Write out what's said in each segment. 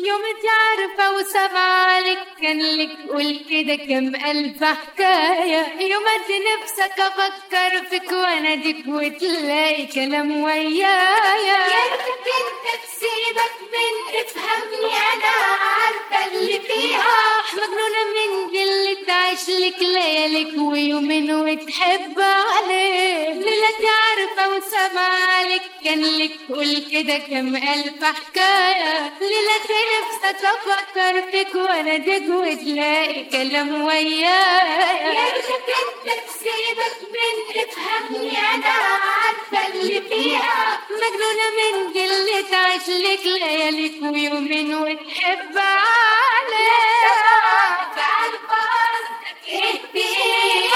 يوم تعرفة وسمعلك كان لك قول كده كم ألف حكاية يوم ادي نفسك أفكر فيك وأناديك وتلاقي كلام ويايا يا ريتك انت تسيبك من تفهمني انا عارفه اللي فيها مجنونة من دي اللي تعيش لك ليالك ويومين وتحب عليه ليلة تعرفة وسمعلك كان لك قول كده كم ألف حكاية ليلة نفسك أفكر فيك وأناديك وتلاقي كلام يا ويايا ريتك انت تسيبك من تفهمني انا عارفه اللي فيها مجنونة من دي اللي تعيش لك ليالك ويومين وتحب عليه عارفه قصدك ايه بايه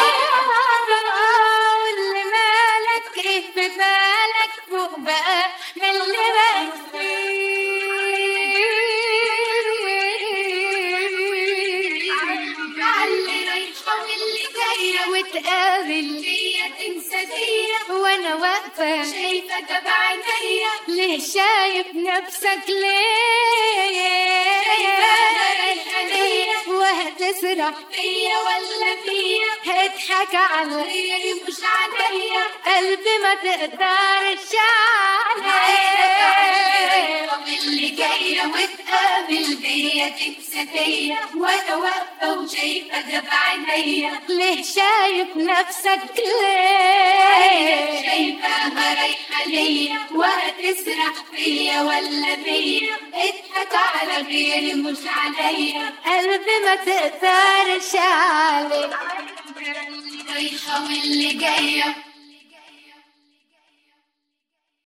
واللي مالك ايه في بالك فوق بقى من اللي بالك علي رايحه واللي جايه وتقابل فيا تنسى دي وانا واقفة شايفه تبع عينيا ليه شايف نفسك ليه وهتسرح فيا ولا فيا اضحك على غيري مش عليا قلبي ما تقدرش عليه اللي جاية وتقابل بيا تنسى فيا وانا واقفة وشايفة ده بعينيا ليه شايف نفسك ليه شايفاها رايحة ليا وهتسرح فيا ولا بيا اضحك على غيري مش عليا قلبي ما تقدرش عليه رايحة واللي جاية